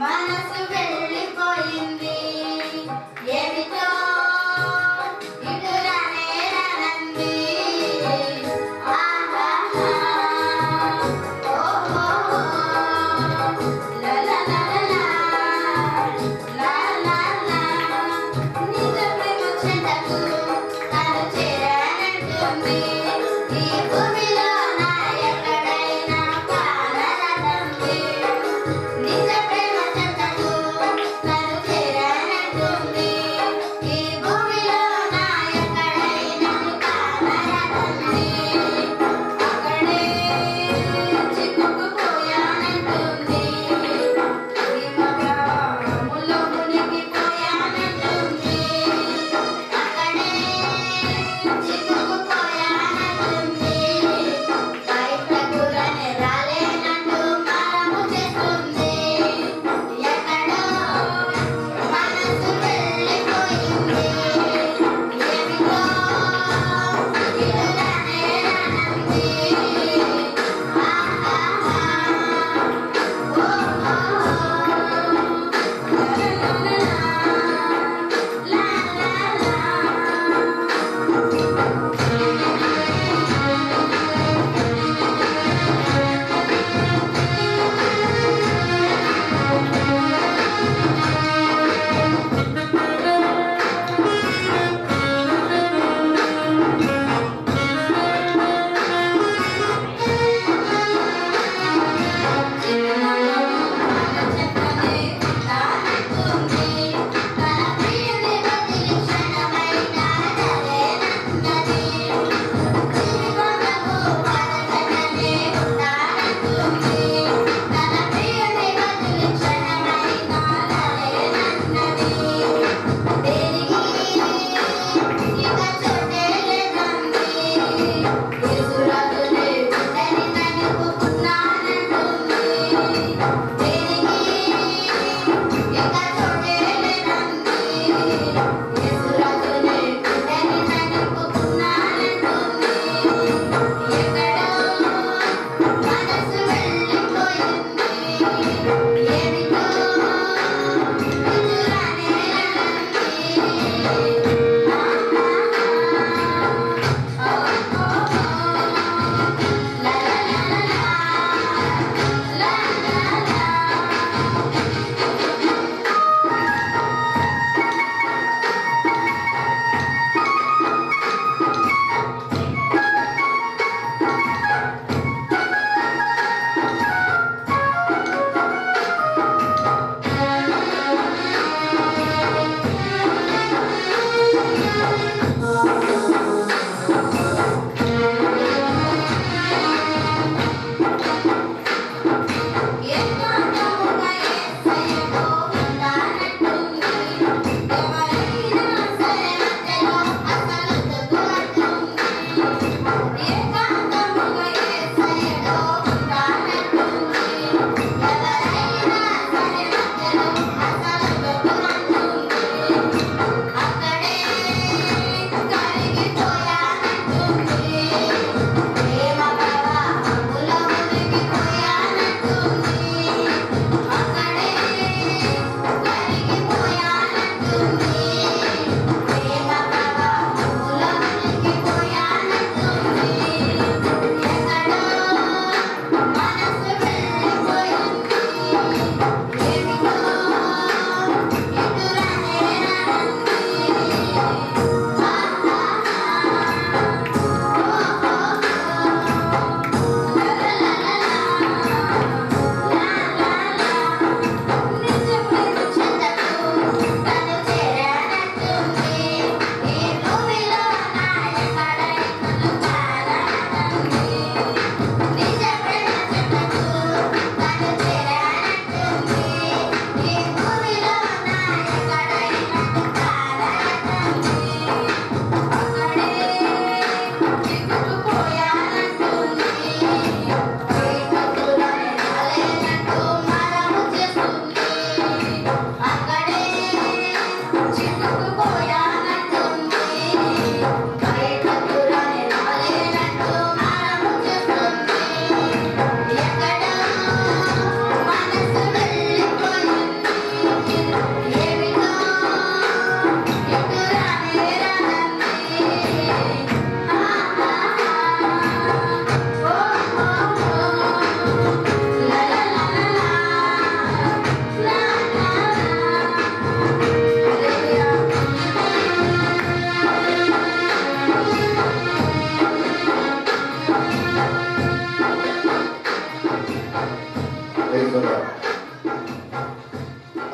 మనసు వెళ్ళిపోయింది ఏమిటో ఇటురానే రానంది ఆహాహా ఓహో లా లా లా లా లా లా లా నిజ ప్రేమ చెంతకు తను చేరానంటుంది ఈ భూమిలో నా ఎక్కడైనా కానరానంది నిజ ప్రేమ చెంతకు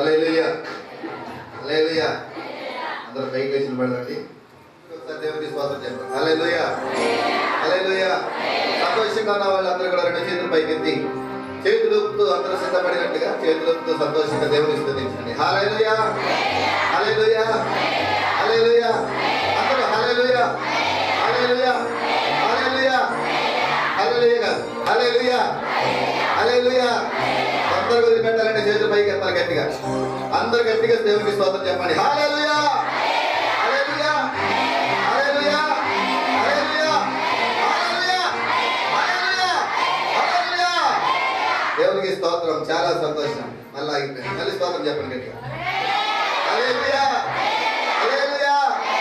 హల్లెలూయా హల్లెలూయా అందరూ పైకి లేచి నిలబడండి ఒకసారి దేవునికి స్తోత్రం చెప్పండి హల్లెలూయా హల్లెలూయా సంతోషంగా ఉన్న వాళ్ళందరూ కూడా రెండు చేతులు పైకెత్తి చేతులు ఊపుతూ అందరూ సిద్ధపడినట్టుగా చేతులు ఊపుతూ సంతోషంగా దేవుని స్తుతించండి హల్లెలూయా హల్లెలూయా హల్లెలూయా అందరూ హల్లెలూయా హల్లెలూయా హల్లెలూయా హల్లెలూయా కాదు హల్లెలూయా హల్లెలూయా అందరూ వదిలిపెట్టాలంటే చేతులు పైకి ఎత్తాలి గట్టిగా అందరూ గట్టిగా దేవునికి స్తోత్రం చెప్పండి హల్లెలూయా హల్లెలూయా హల్లెలూయా హల్లెలూయా హల్లెలూయా హల్లెలూయా హల్లెలూయా దేవునికి స్తోత్రం చాలా సంతోషం మళ్ళీ ఆగిపోయింది మళ్ళీ స్తోత్రం చెప్పండి గట్టిగా హల్లెలూయా హల్లెలూయా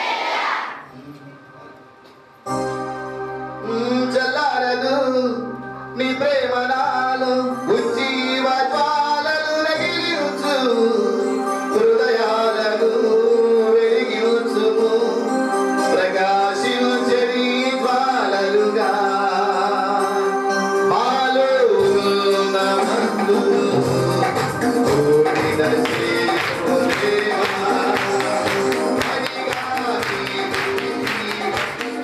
మ్మ్, చల్లారదు నీ ప్రేమ నాలో ఉజ్జీవ జ్వాలలు రగిలించు హృదయాలను వెలిగించుము ప్రకాశించని జ్వాలలుగా మాలో ఉన్న మందు కోరిన శ్రీకృష్ణ దేవా, మణిగా నీవు జీవ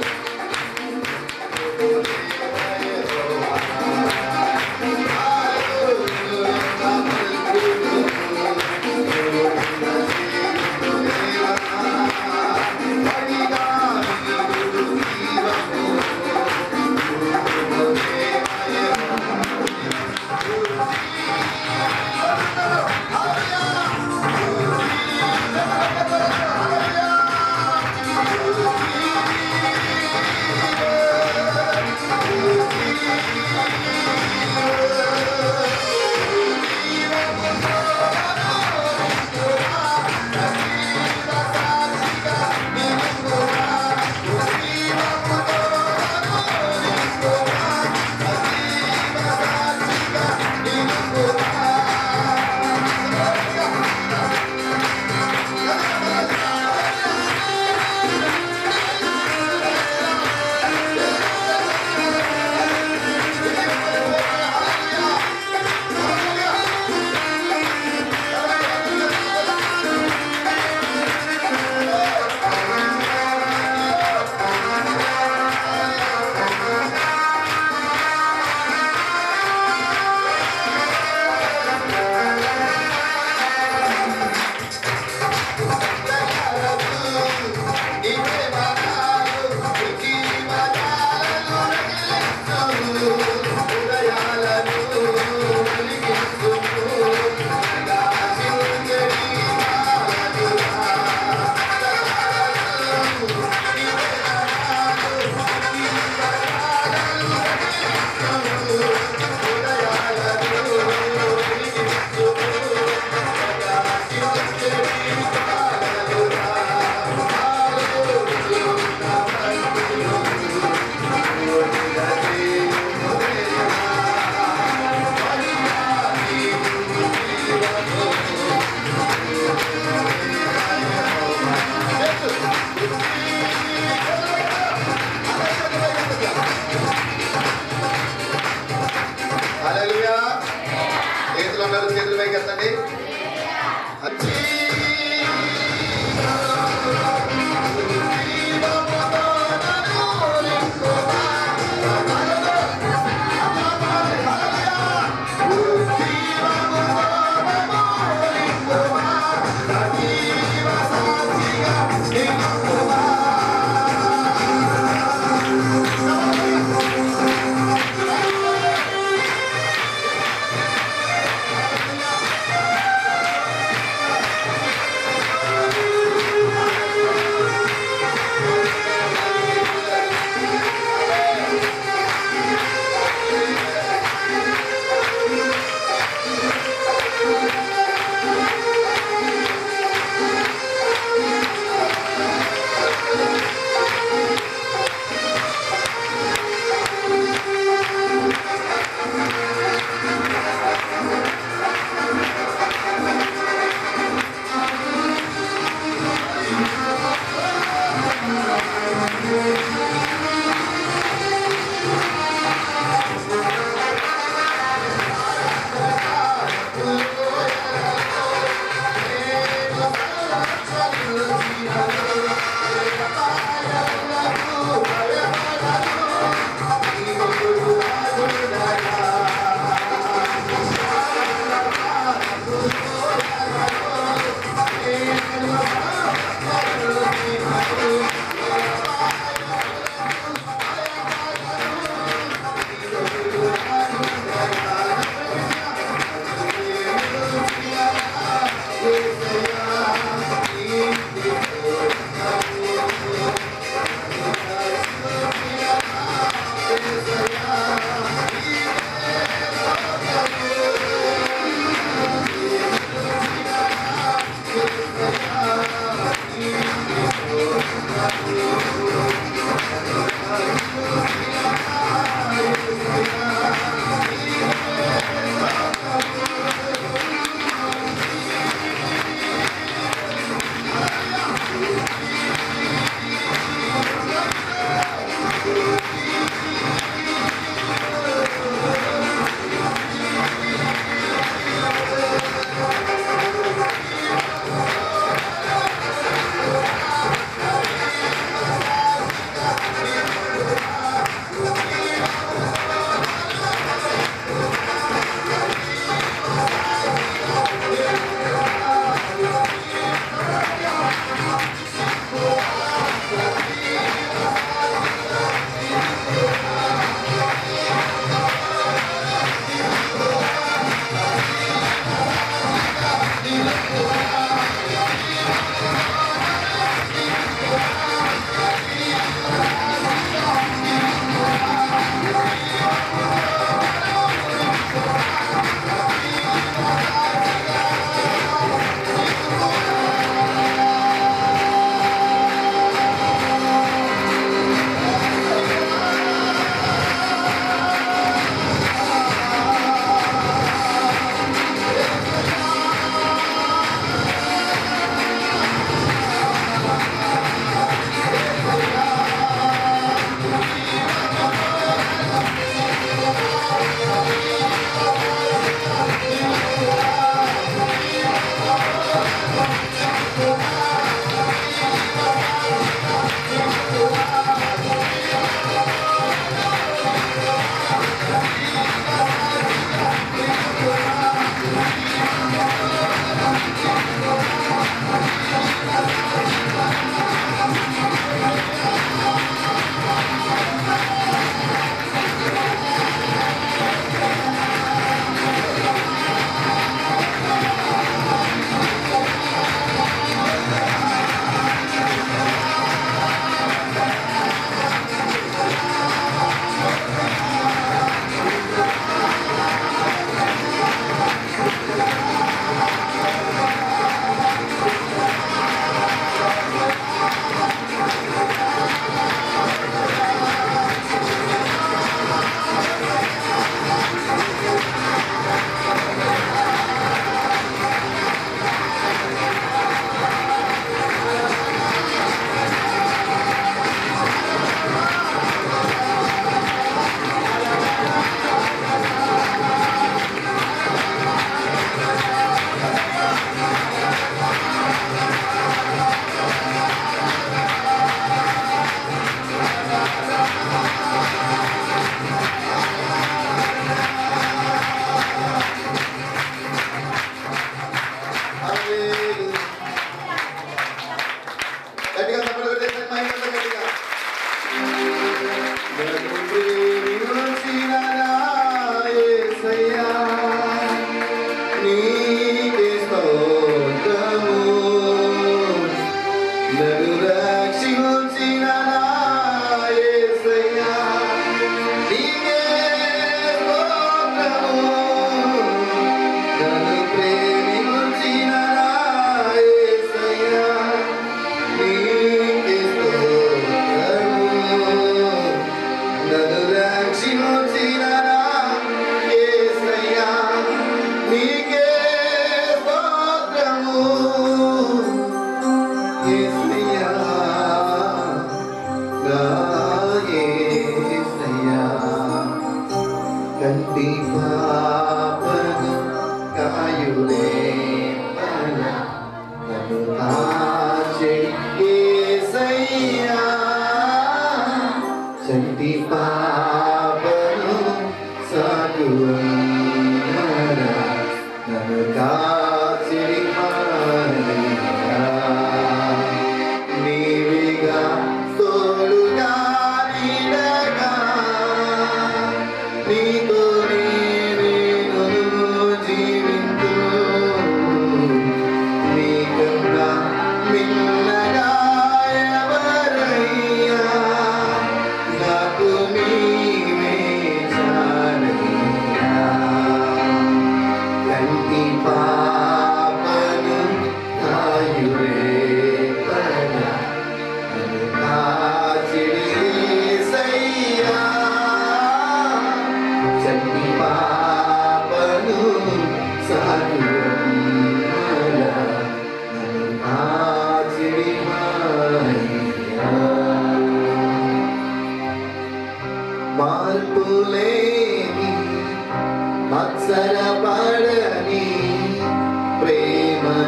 హల్లెలూయా చేతులు ఉన్నారు చేతులు పైకి ఎత్తండి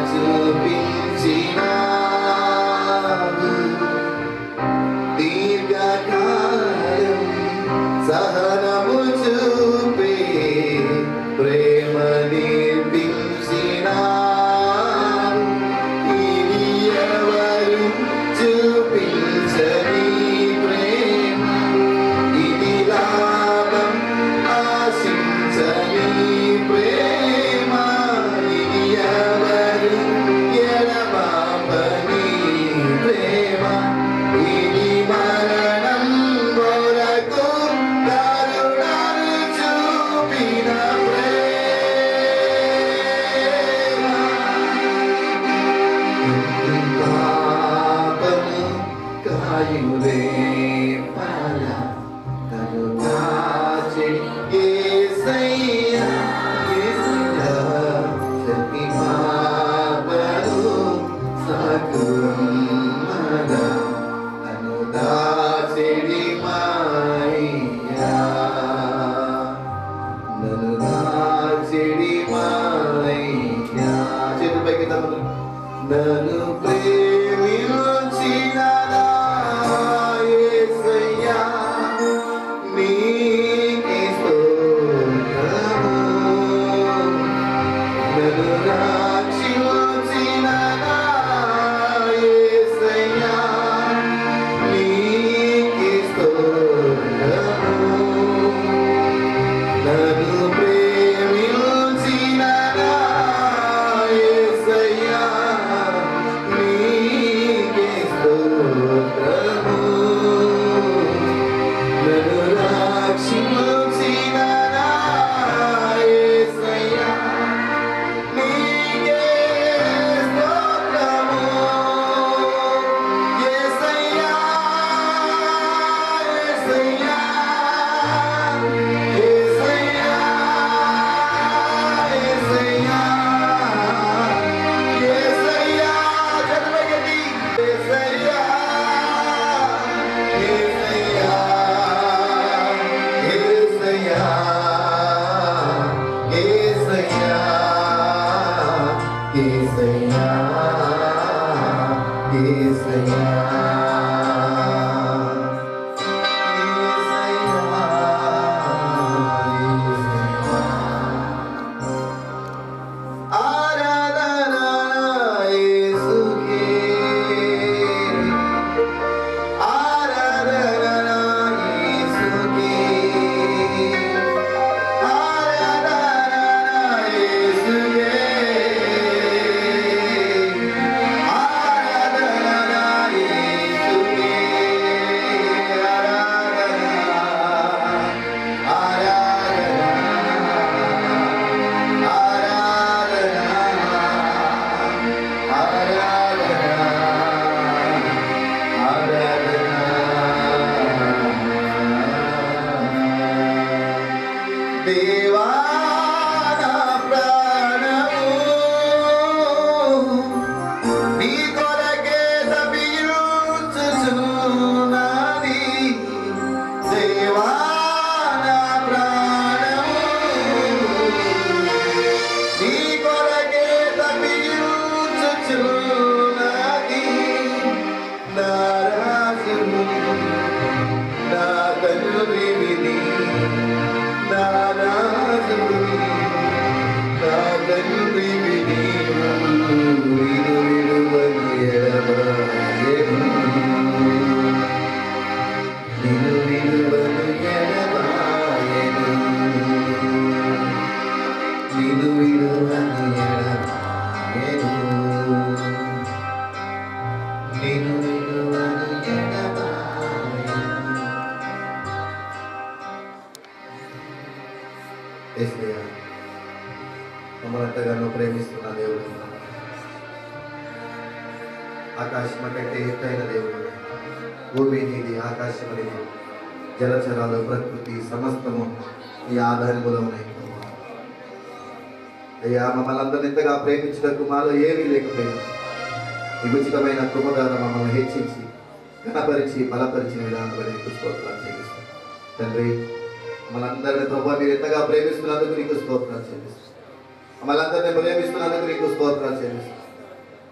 చూపించినావు దీర్ఘకాలం సహనము చూపే ప్రేమ నేర్పించినావు ఇది ఎవరు చూపించని ప్రేమ ఇది లాభం ఆశించని ప్రేమ ఇది ఎవరు ఎడబాపని ప్రేమ ఇది మరణం కొరకు కరుణను చూపిన ప్రేమ పాపము కాయురే పాల తను కాచి యేసయ్యా యేసయ్యా శక్తి పాపను సాకుమగా తను దాచిడి మాయ్యా నన్ను దాచిడి మాయ్యా చేతులపైకి తమ్ముడు నన్ను ప్రేమించిన నా యేసయ్యా, నీకే స్తోత్రము. నన్ను రక్షించిన నా యేసయ్యా, నీకే స్తోత్రము. నన్ను ప్రేమించిన నా యేసయ్యా, నీకే స్తోత్రము. నన్ను రక్షించిన నా యేసయ్యా, నీకే స్తోత్రము. యేసయ్యా, యేసయ్యా, యేసయ్యా, యేసయ్యా, యేసయ్యా, చదవగలి. యేసయ్యా, యేసయ్యా, యేసయ్యా, యేసయ్యా, యేసయ్యా, యేసయ్యా. దేవా నా ప్రాణము నీ కొరకే తప్పించుచున్నది దేవా నా ప్రాణము నీ కొరకే తప్పించుచున్నది నా రాజును నా తండ్రిని నా రాజుని నా తండ్రిని విడు విడువని ఎడబాయెను. నిన్ను విడువని ఎడబాయెను. నిన్ను విడువని ఎడబాయెను. నిన్ను విడువని ఎడబాయెను. యేసయ్య, మమ్మల్ని ఎంతగానో ప్రేమిస్తున్న దేవుడు ఆకాశం కంటే ఎత్తైన దేవుడు భూమి నీది ఆకాశం అనేది జలచరాలు ప్రకృతి సమస్తము నీ ఆధారములో ఉన్నాయి ప్రభువా. అయ్యా మమ్మల్ని అందరిని ఎంతగా ప్రేమించడానికి మాలో ఏమీ లేకపోయినా ఈ ఉచితమైన కృప ద్వారా మమ్మల్ని హెచ్చించి ఘనపరిచి బలపరిచిన విధానం బట్టి నీకు స్తోత్రాలు చెల్లిస్తాం తండ్రి మనందరిని ప్రభావ మీరు ఎంతగా ప్రేమిస్తున్నందుకు నీకు స్తోత్రాలు చెల్లిస్తాం మమ్మల్ని అందరినీ ప్రేమిస్తున్నందుకు నీకు స్తోత్రాలు చెల్లిస్తాం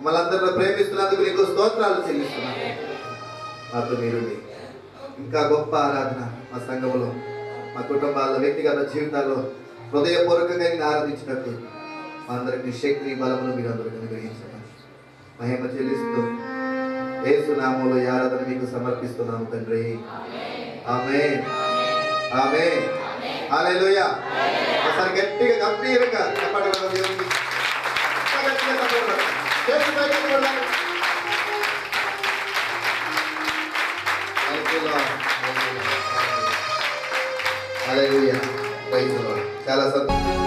మమ్మల్ని అందరిలో ప్రేమిస్తున్నందుకు నీకు స్తోత్రాలు చెల్లిస్తున్నాను మాతో మీరుండి ఇంకా గొప్ప ఆరాధన మా సంఘములో మా కుటుంబాల్లో వ్యక్తిగత జీవితాల్లో హృదయపూర్వకంగా నేను ఆరాధించినట్టు మా అందరికి శక్తి బలమును మీరు అందరూ అనుగ్రహించండి మహిమ చెల్లిస్తూ యేసు నామంలో ఈ ఆరాధన మీకు సమర్పిస్తున్నాము తండ్రి ఆమె ఆమె హల్లెలూయా ఒకసారి గట్టిగా గంభీరంగా చెప్పండి మన దేవునికి ఇంకా గట్టిగా చెప్పండి మన. చేతులు పైకి చూడాలి. Thank you, Lord. Hallelujah. Praise the Lord. చాలా సంతోషం